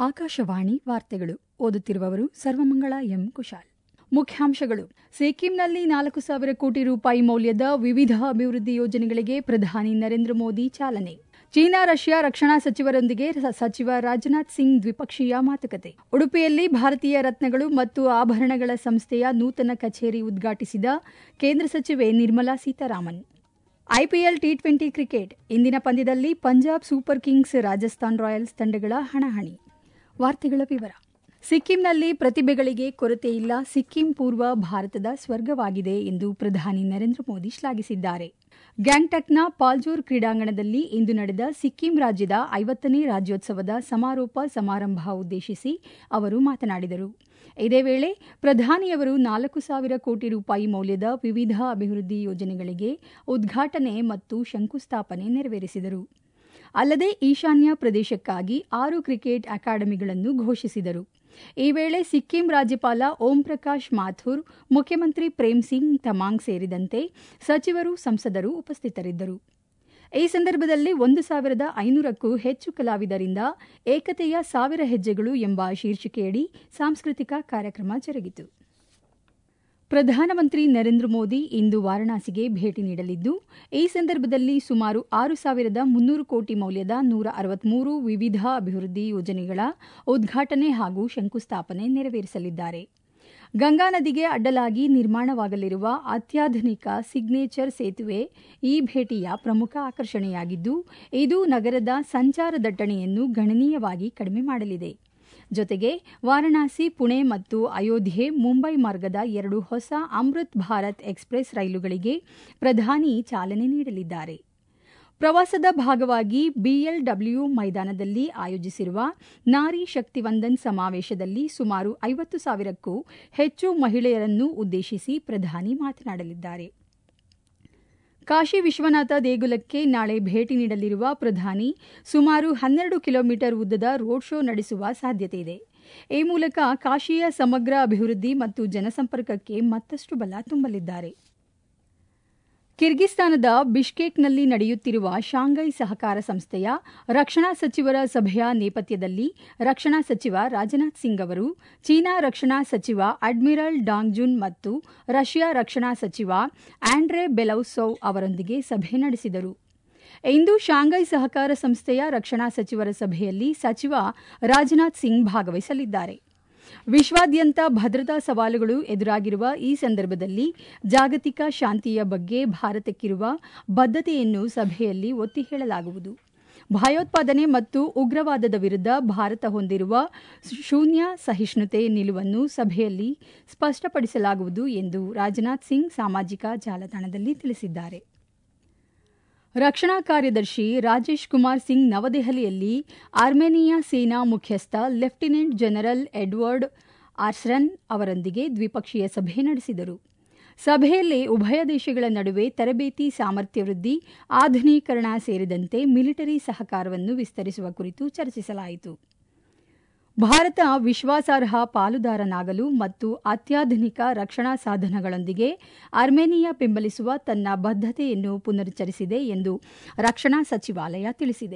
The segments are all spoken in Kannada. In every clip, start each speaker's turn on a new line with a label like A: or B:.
A: ಆಕಾಶವಾಣಿ ವಾರ್ತೆಗಳು ಓದುತ್ತಿರುವವರು ಸರ್ವಮಂಗಳ ಎಂ ಕುಶಾಲ್ ಮುಖ್ಯಾಂಶಗಳು ಸಿಕ್ಕಿಂನಲ್ಲಿ ನಾಲ್ಕು ಸಾವಿರ ಕೋಟಿ ರೂಪಾಯಿ ಮೌಲ್ಯದ ವಿವಿಧ ಅಭಿವೃದ್ಧಿ ಯೋಜನೆಗಳಿಗೆ ಪ್ರಧಾನಿ ನರೇಂದ್ರ ಮೋದಿ ಚಾಲನೆ ಚೀನಾ ರಷ್ಯಾ ರಕ್ಷಣಾ ಸಚಿವರೊಂದಿಗೆ ಸಚಿವ ರಾಜನಾಥ್ ಸಿಂಗ್ ದ್ವಿಪಕ್ಷೀಯ ಮಾತುಕತೆ ಉಡುಪಿಯಲ್ಲಿ ಭಾರತೀಯ ರತ್ನಗಳು ಮತ್ತು ಆಭರಣಗಳ ಸಂಸ್ಥೆಯ ನೂತನ ಕಚೇರಿ ಉದ್ಘಾಟಿಸಿದ ಕೇಂದ್ರ ಸಚಿವೆ Nirmala Sitharaman IPL T twenty cricket ಇಂದಿನ ಪಂದ್ಯದಲ್ಲಿ Punjab Super Kings Rajasthan Royals ತಂಡಗಳ ಹಣಾಹಣಿ ವಾರ್ತೆಗಳ ವಿವರ ಸಿಕ್ಕಿಂನಲ್ಲಿ ಪ್ರತಿಭೆಗಳಿಗೆ ಕೊರತೆ ಇಲ್ಲ ಸಿಕ್ಕಿಂ ಪೂರ್ವ ಭಾರತದ ಸ್ವರ್ಗವಾಗಿದೆ ಎಂದು ಪ್ರಧಾನಿ ನರೇಂದ್ರ ಮೋದಿ ಶ್ಲಾಘಿಸಿದ್ದಾರೆ ಗ್ಯಾಂಗ್ಟಕ್ನ ಪಾಲ್ಜೋರ್ ಕ್ರೀಡಾಂಗಣದಲ್ಲಿ ಇಂದು ನಡೆದ ಸಿಕ್ಕಿಂ ರಾಜ್ಯದ ಐವತ್ತನೇ ರಾಜ್ಯೋತ್ಸವದ ಸಮಾರೋಪ ಸಮಾರಂಭ ಉದ್ದೇಶಿಸಿ ಅವರು ಮಾತನಾಡಿದರು ಇದೇ ವೇಳೆ ಪ್ರಧಾನಿಯವರು ನಾಲ್ಕು ಸಾವಿರ ಕೋಟಿ ರೂಪಾಯಿ ಮೌಲ್ಯದ ವಿವಿಧ ಅಭಿವೃದ್ಧಿ ಯೋಜನೆಗಳಿಗೆ ಉದ್ಘಾಟನೆ ಮತ್ತು ಶಂಕುಸ್ಥಾಪನೆ ನೆರವೇರಿಸಿದರು ಅಲ್ಲದೆ ಈಶಾನ್ಯ ಪ್ರದೇಶಕ್ಕಾಗಿ ಆರು ಕ್ರಿಕೆಟ್ ಅಕಾಡೆಮಿಗಳನ್ನು ಘೋಷಿಸಿದರು ಈ ವೇಳೆ ಸಿಕ್ಕಿಂ ರಾಜ್ಯಪಾಲ ಓಂ ಪ್ರಕಾಶ್ ಮಾಥುರ್ ಮುಖ್ಯಮಂತ್ರಿ ಪ್ರೇಮ್ ಸಿಂಗ್ ತಮಾಂಗ್ ಸೇರಿದಂತೆ ಸಚಿವರು ಸಂಸದರು ಉಪಸ್ಥಿತರಿದ್ದರು ಈ ಸಂದರ್ಭದಲ್ಲಿ ಒಂದು ಸಾವಿರದ ಐನೂರಕ್ಕೂ ಹೆಚ್ಚು ಕಲಾವಿದರಿಂದ ಏಕತೆಯ ಸಾವಿರ ಹೆಜ್ಜೆಗಳು ಎಂಬ ಶೀರ್ಷಿಕೆಯಡಿ ಸಾಂಸ್ಕೃತಿಕ ಕಾರ್ಯಕ್ರಮ ಜರುಗಿತು ಪ್ರಧಾನಮಂತ್ರಿ ನರೇಂದ್ರ ಮೋದಿ ಇಂದು ವಾರಣಾಸಿಗೆ ಭೇಟಿ ನೀಡಲಿದ್ದು ಈ ಸಂದರ್ಭದಲ್ಲಿ ಸುಮಾರು ಆರು ಸಾವಿರದ ಮುನ್ನೂರು ಕೋಟಿ ಮೌಲ್ಯದ ನೂರ ಅರವತ್ಮೂರು ವಿವಿಧ ಅಭಿವೃದ್ಧಿ ಯೋಜನೆಗಳ ಉದ್ಘಾಟನೆ ಹಾಗೂ ಶಂಕುಸ್ಥಾಪನೆ ನೆರವೇರಿಸಲಿದ್ದಾರೆ ಗಂಗಾ ನದಿಗೆ ಅಡ್ಡಲಾಗಿ ನಿರ್ಮಾಣವಾಗಲಿರುವ ಅತ್ಯಾಧುನಿಕ ಸಿಗ್ನೇಚರ್ ಸೇತುವೆ ಈ ಭೇಟಿಯ ಪ್ರಮುಖ ಆಕರ್ಷಣೆಯಾಗಿದ್ದು ಇದು ನಗರದ ಸಂಚಾರ ದಟ್ಟಣೆಯನ್ನು ಗಣನೀಯವಾಗಿ ಕಡಿಮೆ ಮಾಡಲಿದೆ ಜೊತೆಗೆ ವಾರಣಾಸಿ ಪುಣೆ ಮತ್ತು ಅಯೋಧ್ಯೆ ಮುಂಬೈ ಮಾರ್ಗದ ಎರಡು ಹೊಸ ಅಮೃತ್ ಭಾರತ್ ಎಕ್ಸ್ಪ್ರೆಸ್ ರೈಲುಗಳಿಗೆ ಪ್ರಧಾನಿ ಚಾಲನೆ ನೀಡಲಿದ್ದಾರೆ ಪ್ರವಾಸದ ಭಾಗವಾಗಿ ಬಿಎಲ್ಡಬ್ಲ್ಯೂ ಮೈದಾನದಲ್ಲಿ ಆಯೋಜಿಸಿರುವ ನಾರಿ ಶಕ್ತಿವಂದನ್ ಸಮಾವೇಶದಲ್ಲಿ ಸುಮಾರು ಐವತ್ತು ಸಾವಿರಕ್ಕೂ ಹೆಚ್ಚು ಮಹಿಳೆಯರನ್ನು ಉದ್ದೇಶಿಸಿ ಪ್ರಧಾನಿ ಮಾತನಾಡಲಿದ್ದಾರೆ ಕಾಶಿ ವಿಶ್ವನಾಥ ದೇಗುಲಕ್ಕೆ ನಾಳೆ ಭೇಟಿ ನೀಡಲಿರುವ ಪ್ರಧಾನಿ ಸುಮಾರು ಹನ್ನೆರಡು ಕಿಲೋಮೀಟರ್ ಉದ್ದದ ರೋಡ್ ಶೋ ನಡೆಸುವ ಸಾಧ್ಯತೆಯಿದೆ ಈ ಮೂಲಕ ಕಾಶಿಯ ಸಮಗ್ರ ಅಭಿವೃದ್ಧಿ ಮತ್ತು ಜನಸಂಪರ್ಕಕ್ಕೆ ಮತ್ತಷ್ಟು ಬಲ ತುಂಬಲಿದ್ದಾರೆ ಕಿರ್ಗಿಸ್ತಾನದ ಬಿಷ್ಕೇಕ್ನಲ್ಲಿ ನಡೆಯುತ್ತಿರುವ ಶಾಂಘೈ ಸಹಕಾರ ಸಂಸ್ಥೆಯ ರಕ್ಷಣಾ ಸಚಿವರ ಸಭೆಯ ನೇಪಥ್ಯದಲ್ಲಿ ರಕ್ಷಣಾ ಸಚಿವ ರಾಜನಾಥ್ ಸಿಂಗ್ ಅವರು ಚೀನಾ ರಕ್ಷಣಾ ಸಚಿವ ಅಡ್ಮಿರಲ್ ಡಾಂಗ್ಜುನ್ ಮತ್ತು ರಷ್ಯಾ ರಕ್ಷಣಾ ಸಚಿವ ಆಂಡ್ರೆ ಬೆಲೌಸೋವ್ ಅವರೊಂದಿಗೆ ಸಭೆ ನಡೆಸಿದರು ಇಂದು ಶಾಂಘೈ ಸಹಕಾರ ಸಂಸ್ಥೆಯ ರಕ್ಷಣಾ ಸಚಿವರ ಸಭೆಯಲ್ಲಿ ಸಚಿವ ರಾಜನಾಥ್ ಸಿಂಗ್ ಭಾಗವಹಿಸಲಿದ್ದಾರೆ ವಿಶ್ವಾದ್ಯಂತ ಭದ್ರತಾ ಸವಾಲುಗಳು ಎದುರಾಗಿರುವ ಈ ಸಂದರ್ಭದಲ್ಲಿ ಜಾಗತಿಕ ಶಾಂತಿಯ ಬಗ್ಗೆ ಭಾರತಕ್ಕಿರುವ ಬದ್ಧತೆಯನ್ನು ಸಭೆಯಲ್ಲಿ ಒತ್ತಿ ಹೇಳಲಾಗುವುದು ಭಯೋತ್ಪಾದನೆ ಮತ್ತು ಉಗ್ರವಾದದ ವಿರುದ್ಧ ಭಾರತ ಹೊಂದಿರುವ ಶೂನ್ಯ ಸಹಿಷ್ಣುತೆ ನಿಲುವನ್ನು ಸಭೆಯಲ್ಲಿ ಸ್ಪಷ್ಟಪಡಿಸಲಾಗುವುದು ಎಂದು ರಾಜನಾಥ್ ಸಿಂಗ್ ಸಾಮಾಜಿಕ ಜಾಲತಾಣದಲ್ಲಿ ತಿಳಿಸಿದ್ದಾರೆ ರಕ್ಷಣಾ ಕಾರ್ಯದರ್ಶಿ ರಾಜೇಶ್ ಕುಮಾರ್ ಸಿಂಗ್ ನವದೆಹಲಿಯಲ್ಲಿ ಆರ್ಮೇನಿಯಾ ಸೇನಾ ಮುಖ್ಯಸ್ಥ ಲೆಫ್ಟಿನೆಂಟ್ ಜನರಲ್ ಎಡ್ವರ್ಡ್ ಆರ್ಸ್ರನ್ ಅವರೊಂದಿಗೆ ದ್ವಿಪಕ್ಷೀಯ ಸಭೆ ನಡೆಸಿದರು ಸಭೆಯಲ್ಲಿ ಉಭಯ ದೇಶಗಳ ನಡುವೆ ತರಬೇತಿ ಸಾಮರ್ಥ್ಯ ವೃದ್ಧಿ ಆಧುನೀಕರಣ ಸೇರಿದಂತೆ ಮಿಲಿಟರಿ ಸಹಕಾರವನ್ನು ವಿಸ್ತರಿಸುವ ಕುರಿತು ಚರ್ಚಿಸಲಾಯಿತು ಭಾರತ ವಿಶ್ವಾಸಾರ್ಹ ಪಾಲುದಾರನಾಗಲು ಮತ್ತು ಅತ್ಯಾಧುನಿಕ ರಕ್ಷಣಾ ಸಾಧನಗಳೊಂದಿಗೆ ಅರ್ಮೇನಿಯಾ ಬೆಂಬಲಿಸುವ ತನ್ನ ಬದ್ಧತೆಯನ್ನು ಪುನರುಚ್ಚರಿಸಿದೆ ಎಂದು ರಕ್ಷಣಾ ಸಚಿವಾಲಯ ತಿಳಿಸಿದೆ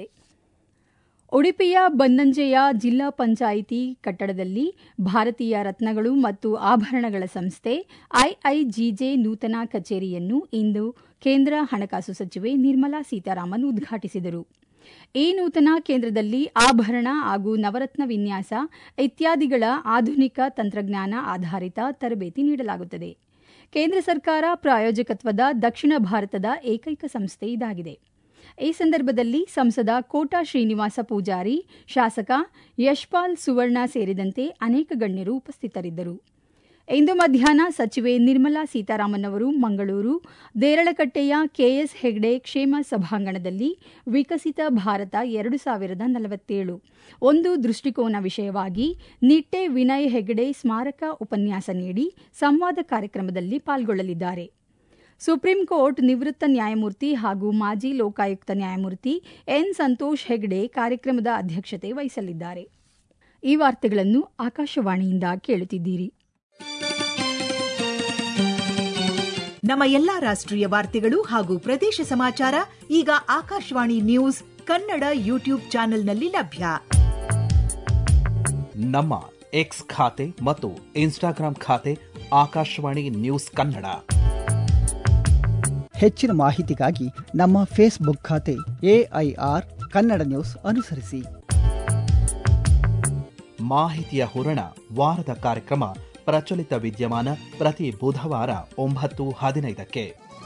A: ಉಡುಪಿಯ ಬನ್ನಂಜೆಯ ಜಿಲ್ಲಾ ಪಂಚಾಯಿತಿ ಕಟ್ಟಡದಲ್ಲಿ ಭಾರತೀಯ ರತ್ನಗಳು ಮತ್ತು ಆಭರಣಗಳ ಸಂಸ್ಥೆ ಐಐಜಿಜೆ ನೂತನ ಕಚೇರಿಯನ್ನು ಇಂದು ಕೇಂದ್ರ ಹಣಕಾಸು ಸಚಿವೆ ನಿರ್ಮಲಾ ಸೀತಾರಾಮನ್ ಉದ್ಘಾಟಿಸಿದರು ಈ ನೂತನ ಕೇಂದ್ರದಲ್ಲಿ ಆಭರಣ ಹಾಗೂ ನವರತ್ನ ವಿನ್ಯಾಸ ಇತ್ಯಾದಿಗಳ ಆಧುನಿಕ ತಂತ್ರಜ್ಞಾನ ಆಧಾರಿತ ತರಬೇತಿ ನೀಡಲಾಗುತ್ತದೆ ಕೇಂದ್ರ ಸರ್ಕಾರ ಪ್ರಾಯೋಜಕತ್ವದ ದಕ್ಷಿಣ ಭಾರತದ ಏಕೈಕ ಸಂಸ್ಥೆ ಇದಾಗಿದೆ ಈ ಸಂದರ್ಭದಲ್ಲಿ ಸಂಸದ ಕೋಟಾ ಶ್ರೀನಿವಾಸ ಪೂಜಾರಿ ಶಾಸಕ ಯಶ್ಪಾಲ್ ಸುವರ್ಣ ಸೇರಿದಂತೆ ಅನೇಕ ಗಣ್ಯರು ಉಪಸ್ಥಿತರಿದ್ದರು ಇಂದು ಮಧ್ಯಾಹ್ನ ಸಚಿವೆ ನಿರ್ಮಲಾ ಸೀತಾರಾಮನ್ ಅವರು ಮಂಗಳೂರು ದೇರಳಕಟ್ಟೆಯ ಕೆಎಸ್ ಹೆಗ್ಡೆ ಕ್ಷೇಮ ಸಭಾಂಗಣದಲ್ಲಿ ವಿಕಸಿತ ಭಾರತ ಎರಡು ಸಾವಿರದ ನಲವತ್ತೇಳು ಒಂದು ದೃಷ್ಟಿಕೋನ ವಿಷಯವಾಗಿ ನಿಟ್ಟೆ ವಿನಯ್ ಹೆಗ್ಡೆ ಸ್ಮಾರಕ ಉಪನ್ಯಾಸ ನೀಡಿ ಸಂವಾದ ಕಾರ್ಯಕ್ರಮದಲ್ಲಿ ಪಾಲ್ಗೊಳ್ಳಲಿದ್ದಾರೆ ಸುಪ್ರೀಂ ಕೋರ್ಟ್ ನಿವೃತ್ತ ನ್ಯಾಯಮೂರ್ತಿ ಹಾಗೂ ಮಾಜಿ ಲೋಕಾಯುಕ್ತ ನ್ಯಾಯಮೂರ್ತಿ ಎನ್ ಸಂತೋಷ್ ಹೆಗ್ಡೆ ಕಾರ್ಯಕ್ರಮದ ಅಧ್ಯಕ್ಷತೆ ವಹಿಸಲಿದ್ದಾರೆ ಈ ವಾರ್ತೆಗಳನ್ನು ಆಕಾಶವಾಣಿಯಿಂದ ಕೇಳುತ್ತಿದ್ದೀರಿ
B: ನಮ್ಮ ಎಲ್ಲಾ ರಾಷ್ಟ್ರೀಯ ವಾರ್ತೆಗಳು ಹಾಗೂ ಪ್ರದೇಶ ಸಮಾಚಾರ ಈಗ ಆಕಾಶವಾಣಿ ನ್ಯೂಸ್ ಕನ್ನಡ ಯೂಟ್ಯೂಬ್ ಚಾನೆಲ್ನಲ್ಲಿ ಲಭ್ಯ
C: ನಮ್ಮ ಎಕ್ಸ್ ಖಾತೆ ಮತ್ತು ಇನ್ಸ್ಟಾಗ್ರಾಂ ಖಾತೆ ಆಕಾಶವಾಣಿ ನ್ಯೂಸ್ ಕನ್ನಡ
D: ಹೆಚ್ಚಿನ ಮಾಹಿತಿಗಾಗಿ ನಮ್ಮ ಫೇಸ್ಬುಕ್ ಖಾತೆ ಎಐಆರ್ ಕನ್ನಡ ನ್ಯೂಸ್ ಅನುಸರಿಸಿ
C: ಮಾಹಿತಿಯ ಹೂರಣ ವಾರದ ಕಾರ್ಯಕ್ರಮ ಪ್ರಚಲಿತ ವಿದ್ಯಮಾನ ಪ್ರತಿ ಬುಧವಾರ ಒಂಬತ್ತು ಹದಿನೈದಕ್ಕೆ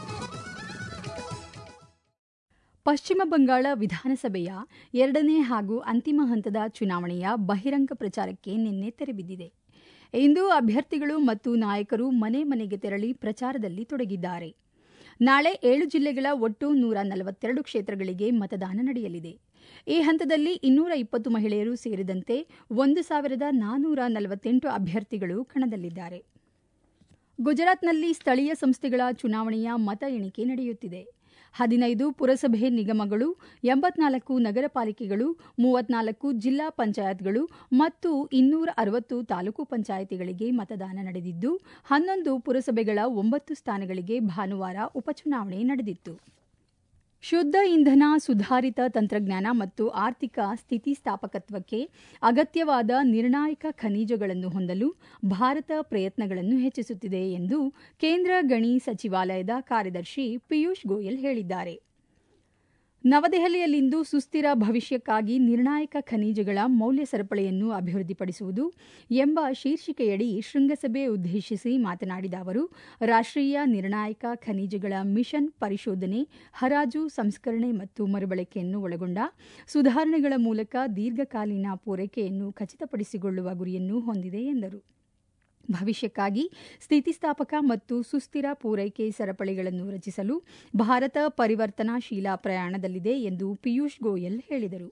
A: ಪಶ್ಚಿಮ ಬಂಗಾಳ ವಿಧಾನಸಭೆಯ ಎರಡನೇ ಹಾಗೂ ಅಂತಿಮ ಹಂತದ ಚುನಾವಣೆಯ ಬಹಿರಂಗ ಪ್ರಚಾರಕ್ಕೆ ನಿನ್ನೆ ತೆರೆಬಿದ್ದಿದೆ ಇಂದು ಅಭ್ಯರ್ಥಿಗಳು ಮತ್ತು ನಾಯಕರು ಮನೆ ಮನೆಗೆ ತೆರಳಿ ಪ್ರಚಾರದಲ್ಲಿ ತೊಡಗಿದ್ದಾರೆ ನಾಳೆ ಏಳು ಜಿಲ್ಲೆಗಳ ಒಟ್ಟು ನೂರ ನಲವತ್ತೆರಡು ಕ್ಷೇತ್ರಗಳಿಗೆ ಮತದಾನ ನಡೆಯಲಿದೆ ಈ ಹಂತದಲ್ಲಿ ಇನ್ನೂರ ಇಪ್ಪತ್ತು ಮಹಿಳೆಯರು ಸೇರಿದಂತೆ ಒಂದು ಸಾವಿರದ ನಾನ್ನೂರ ನಲವತ್ತೆಂಟು ಅಭ್ಯರ್ಥಿಗಳು ಕಣದಲ್ಲಿದ್ದಾರೆ ಗುಜರಾತ್ನಲ್ಲಿ ಸ್ಥಳೀಯ ಸಂಸ್ಥೆಗಳ ಚುನಾವಣೆಯ ಮತ ಎಣಿಕೆ ನಡೆಯುತ್ತಿದೆ ಹದಿನೈದು ಪುರಸಭೆ ನಿಗಮಗಳು ಎಂಬತ್ನಾಲ್ಕು ನಗರ ಪಾಲಿಕೆಗಳು ಮೂವತ್ನಾಲ್ಕು ಜಿಲ್ಲಾ ಪಂಚಾಯತ್ಗಳು ಮತ್ತು ಇನ್ನೂರ ಅರವತ್ತು ತಾಲೂಕು ಪಂಚಾಯಿತಿಗಳಿಗೆ ಮತದಾನ ನಡೆದಿದ್ದು ಹನ್ನೊಂದು ಪುರಸಭೆಗಳ ಒಂಬತ್ತು ಸ್ಥಾನಗಳಿಗೆ ಭಾನುವಾರ ಉಪಚುನಾವಣೆ ನಡೆದಿತ್ತು ಶುದ್ಧ ಇಂಧನ ಸುಧಾರಿತ ತಂತ್ರಜ್ಞಾನ ಮತ್ತು ಆರ್ಥಿಕ ಸ್ಥಿತಿಸ್ಥಾಪಕತ್ವಕ್ಕೆ ಅಗತ್ಯವಾದ ನಿರ್ಣಾಯಕ ಖನಿಜಗಳನ್ನು ಹೊಂದಲು ಭಾರತ ಪ್ರಯತ್ನಗಳನ್ನು ಹೆಚ್ಚಿಸುತ್ತಿದೆ ಎಂದು ಕೇಂದ್ರ ಗಣಿ ಸಚಿವಾಲಯದ ಕಾರ್ಯದರ್ಶಿ ಪಿಯೂಷ್ ಗೋಯಲ್ ಹೇಳಿದ್ದಾರೆ ನವದೆಹಲಿಯಲ್ಲಿಂದು ಸುಸ್ಥಿರ ಭವಿಷ್ಯಕ್ಕಾಗಿ ನಿರ್ಣಾಯಕ ಖನಿಜಗಳ ಮೌಲ್ಯ ಸರಪಳಿಯನ್ನು ಅಭಿವೃದ್ಧಿಪಡಿಸುವುದು ಎಂಬ ಶೀರ್ಷಿಕೆಯಡಿ ಶೃಂಗಸಭೆ ಉದ್ದೇಶಿಸಿ ಮಾತನಾಡಿದ ಅವರು ರಾಷ್ಟ್ರೀಯ ನಿರ್ಣಾಯಕ ಖನಿಜಗಳ ಮಿಷನ್ ಪರಿಶೋಧನೆ ಹರಾಜು ಸಂಸ್ಕರಣೆ ಮತ್ತು ಮರುಬಳಕೆಯನ್ನು ಒಳಗೊಂಡ ಸುಧಾರಣೆಗಳ ಮೂಲಕ ದೀರ್ಘಕಾಲೀನ ಪೂರೈಕೆಯನ್ನು ಖಚಿತಪಡಿಸಿಕೊಳ್ಳುವ ಗುರಿಯನ್ನು ಹೊಂದಿದೆ ಎಂದರು ಭವಿಷ್ಯಕ್ಕಾಗಿ ಸ್ಥಿತಿಸ್ಥಾಪಕ ಮತ್ತು ಸುಸ್ಥಿರ ಪೂರೈಕೆ ಸರಪಳಿಗಳನ್ನು ರಚಿಸಲು ಭಾರತ ಪರಿವರ್ತನಾಶೀಲ ಪ್ರಯಾಣದಲ್ಲಿದೆ ಎಂದು ಪಿಯೂಷ್ ಗೋಯಲ್ ಹೇಳಿದರು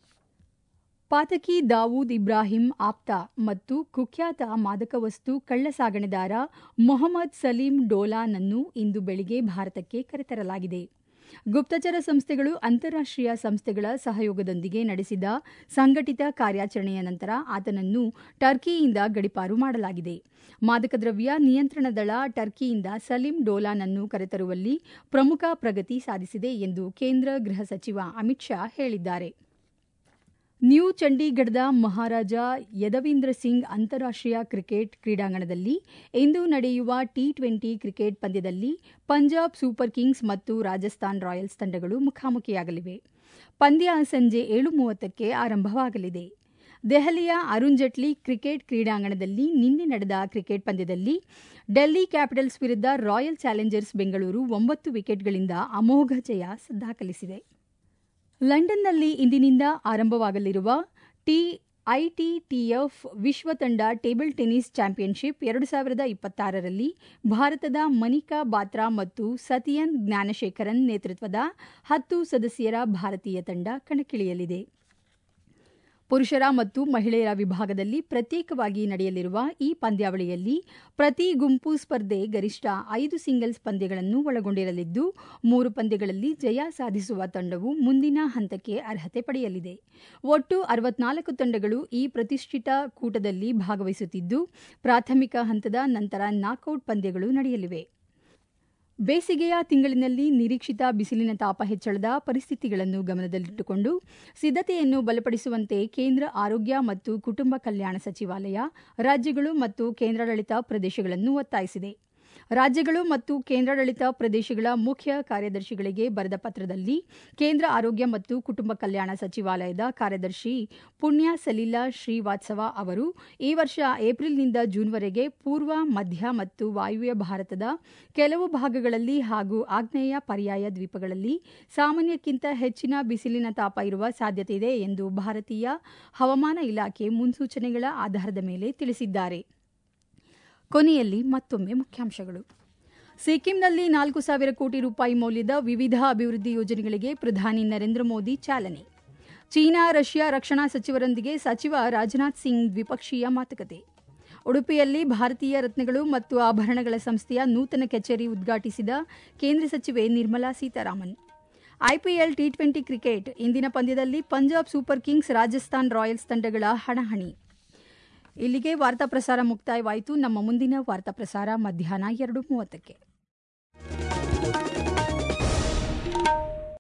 A: ಪಾತಕಿ ದಾವೂದ್ ಇಬ್ರಾಹಿಂ ಆಪ್ತಾ ಮತ್ತು ಕುಖ್ಯಾತ ಮಾದಕ ವಸ್ತು ಕಳ್ಳಸಾಗಣೆದಾರ ಮೊಹಮ್ಮದ್ ಸಲೀಂ ಡೋಲಾನನ್ನು ಇಂದು ಬೆಳಿಗ್ಗೆ ಭಾರತಕ್ಕೆ ಕರೆತರಲಾಗಿದೆ ಗುಪ್ತಚರ ಸಂಸ್ಥೆಗಳು ಅಂತಾರಾಷ್ಟೀಯ ಸಂಸ್ಥೆಗಳ ಸಹಯೋಗದೊಂದಿಗೆ ನಡೆಸಿದ ಸಂಘಟಿತ ಕಾರ್ಯಾಚರಣೆಯ ನಂತರ ಆತನನ್ನು ಟರ್ಕಿಯಿಂದ ಗಡಿಪಾರು ಮಾಡಲಾಗಿದೆ ಮಾದಕ ದ್ರವ್ಯ ನಿಯಂತ್ರಣ ದಳ ಟರ್ಕಿಯಿಂದ ಸಲೀಂ ಡೋಲಾನನ್ನು ಕರೆತರುವಲ್ಲಿ ಪ್ರಮುಖ ಪ್ರಗತಿ ಸಾಧಿಸಿದೆ ಎಂದು ಕೇಂದ್ರ ಗೃಹ ಸಚಿವ ಅಮಿತ್ ಶಾ ಹೇಳಿದ್ದಾರೆ ನ್ಯೂ ಚಂಡೀಗಢದ ಮಹಾರಾಜ ಯದವೀಂದ್ರ ಸಿಂಗ್ ಅಂತಾರಾಷ್ಟೀಯ ಕ್ರಿಕೆಟ್ ಕ್ರೀಡಾಂಗಣದಲ್ಲಿ ಇಂದು ನಡೆಯುವ ಟಿ ಟ್ವೆಂಟಿ ಕ್ರಿಕೆಟ್ ಪಂದ್ಯದಲ್ಲಿ ಪಂಜಾಬ್ ಸೂಪರ್ ಕಿಂಗ್ಸ್ ಮತ್ತು ರಾಜಸ್ಥಾನ್ ರಾಯಲ್ಸ್ ತಂಡಗಳು ಮುಖಾಮುಖಿಯಾಗಲಿವೆ ಪಂದ್ಯ ಸಂಜೆ ಏಳು ಮೂವತ್ತಕ್ಕೆ ಆರಂಭವಾಗಲಿದೆ ದೆಹಲಿಯ ಅರುಣ್ ಜೇಟ್ಲಿ ಕ್ರಿಕೆಟ್ ಕ್ರೀಡಾಂಗಣದಲ್ಲಿ ನಿನ್ನೆ ನಡೆದ ಕ್ರಿಕೆಟ್ ಪಂದ್ಯದಲ್ಲಿ ಡೆಲ್ಲಿ ಕ್ಯಾಪಿಟಲ್ಸ್ ವಿರುದ್ಧ ರಾಯಲ್ ಚಾಲೆಂಜರ್ಸ್ ಬೆಂಗಳೂರು ಒಂಬತ್ತು ವಿಕೆಟ್ಗಳಿಂದ ಅಮೋಘ ಜಯ ದಾಖಲಿಸಿದೆ ಲಂಡನ್ನಲ್ಲಿ ಇಂದಿನಿಂದ ಆರಂಭವಾಗಲಿರುವ ಟಿ ಐಟಿಟಿಎಫ್ ವಿಶ್ವ ತಂಡ ಟೇಬಲ್ ಟೆನಿಸ್ ಚಾಂಪಿಯನ್ಶಿಪ್ ಎರಡು ಸಾವಿರದ ಇಪ್ಪತ್ತಾರರಲ್ಲಿ ಭಾರತದ ಮನಿಕಾ ಬಾತ್ರಾ ಮತ್ತು ಸತಿಯನ್ ಜ್ಞಾನಶೇಖರನ್ ನೇತೃತ್ವದ ಹತ್ತು ಸದಸ್ಯರ ಭಾರತೀಯ ತಂಡ ಕಣಕ್ಕಿಳಿಯಲಿದೆ ಪುರುಷರ ಮತ್ತು ಮಹಿಳೆಯರ ವಿಭಾಗದಲ್ಲಿ ಪ್ರತ್ಯೇಕವಾಗಿ ನಡೆಯಲಿರುವ ಈ ಪಂದ್ಯಾವಳಿಯಲ್ಲಿ ಪ್ರತಿ ಗುಂಪು ಸ್ಪರ್ಧೆ ಗರಿಷ್ಠ ಐದು ಸಿಂಗಲ್ಸ್ ಪಂದ್ಯಗಳನ್ನು ಒಳಗೊಂಡಿರಲಿದ್ದು ಮೂರು ಪಂದ್ಯಗಳಲ್ಲಿ ಜಯ ಸಾಧಿಸುವ ತಂಡವು ಮುಂದಿನ ಹಂತಕ್ಕೆ ಅರ್ಹತೆ ಪಡೆಯಲಿದೆ ಒಟ್ಟು ಅರವತ್ನಾಲ್ಕು ತಂಡಗಳು ಈ ಪ್ರತಿಷ್ಠಿತ ಕೂಟದಲ್ಲಿ ಭಾಗವಹಿಸುತ್ತಿದ್ದು ಪ್ರಾಥಮಿಕ ಹಂತದ ನಂತರ ನಾಕೌಟ್ ಪಂದ್ಯಗಳು ನಡೆಯಲಿವೆ ಬೇಸಿಗೆಯ ತಿಂಗಳಿನಲ್ಲಿ ನಿರೀಕ್ಷಿತ ಬಿಸಿಲಿನ ತಾಪ ಹೆಚ್ಚಳದ ಪರಿಸ್ಥಿತಿಗಳನ್ನು ಗಮನದಲ್ಲಿಟ್ಟುಕೊಂಡು ಸಿದ್ಧತೆಯನ್ನು ಬಲಪಡಿಸುವಂತೆ ಕೇಂದ್ರ ಆರೋಗ್ಯ ಮತ್ತು ಕುಟುಂಬ ಕಲ್ಯಾಣ ಸಚಿವಾಲಯ ರಾಜ್ಯಗಳು ಮತ್ತು ಕೇಂದ್ರಾಡಳಿತ ಪ್ರದೇಶಗಳನ್ನು ಒತ್ತಾಯಿಸಿದೆ ರಾಜ್ಯಗಳು ಮತ್ತು ಕೇಂದ್ರಾಡಳಿತ ಪ್ರದೇಶಗಳ ಮುಖ್ಯ ಕಾರ್ಯದರ್ಶಿಗಳಿಗೆ ಬರೆದ ಪತ್ರದಲ್ಲಿ ಕೇಂದ್ರ ಆರೋಗ್ಯ ಮತ್ತು ಕುಟುಂಬ ಕಲ್ಯಾಣ ಸಚಿವಾಲಯದ ಕಾರ್ಯದರ್ಶಿ ಪುಣ್ಯ ಸಲೀಲಾ ಶ್ರೀವಾತ್ಸವ ಅವರು ಈ ವರ್ಷ ಏಪ್ರಿಲ್ನಿಂದ ಜೂನ್ವರೆಗೆ ಪೂರ್ವ ಮಧ್ಯ ಮತ್ತು ವಾಯುವ್ಯ ಭಾರತದ ಕೆಲವು ಭಾಗಗಳಲ್ಲಿ ಹಾಗೂ ಆಗ್ನೇಯ ಪರ್ಯಾಯ ದ್ವೀಪಗಳಲ್ಲಿ ಸಾಮಾನ್ಯಕ್ಕಿಂತ ಹೆಚ್ಚಿನ ಬಿಸಿಲಿನ ತಾಪ ಇರುವ ಸಾಧ್ಯತೆಯಿದೆ ಎಂದು ಭಾರತೀಯ ಹವಾಮಾನ ಇಲಾಖೆ ಮುನ್ಸೂಚನೆಗಳ ಆಧಾರದ ಮೇಲೆ ತಿಳಿಸಿದ್ದಾರೆ ಕೊನೆಯಲ್ಲಿ ಮತ್ತೊಮ್ಮೆ ಮುಖ್ಯಾಂಶಗಳು ಸಿಕ್ಕಿಂನಲ್ಲಿ ನಾಲ್ಕು ಸಾವಿರ ಕೋಟಿ ರೂಪಾಯಿ ಮೌಲ್ಯದ ವಿವಿಧ ಅಭಿವೃದ್ಧಿ ಯೋಜನೆಗಳಿಗೆ ಪ್ರಧಾನಿ ನರೇಂದ್ರ ಮೋದಿ ಚಾಲನೆ ಚೀನಾ ರಷ್ಯಾ ರಕ್ಷಣಾ ಸಚಿವರೊಂದಿಗೆ ಸಚಿವ ರಾಜನಾಥ್ ಸಿಂಗ್ ದ್ವಿಪಕ್ಷೀಯ ಮಾತುಕತೆ ಉಡುಪಿಯಲ್ಲಿ ಭಾರತೀಯ ರತ್ನಗಳು ಮತ್ತು ಆಭರಣಗಳ ಸಂಸ್ಥೆಯ ನೂತನ ಕಚೇರಿ ಉದ್ಘಾಟಿಸಿದ ಕೇಂದ್ರ ಸಚಿವೆ Nirmala Sitharaman IPL T twenty cricket ಇಂದಿನ ಪಂದ್ಯದಲ್ಲಿ Punjab Super Kings Rajasthan Royals ತಂಡಗಳ ಹಣಾಹಣಿ ಇಲ್ಲಿಗೆ ವಾರ್ತಾ ಪ್ರಸಾರ ಮುಕ್ತಾಯವಾಯಿತು ನಮ್ಮ ಮುಂದಿನ ವಾರ್ತಾ ಪ್ರಸಾರ ಮಧ್ಯಾಹ್ನ ಎರಡು ಮೂವತ್ತಕ್ಕೆ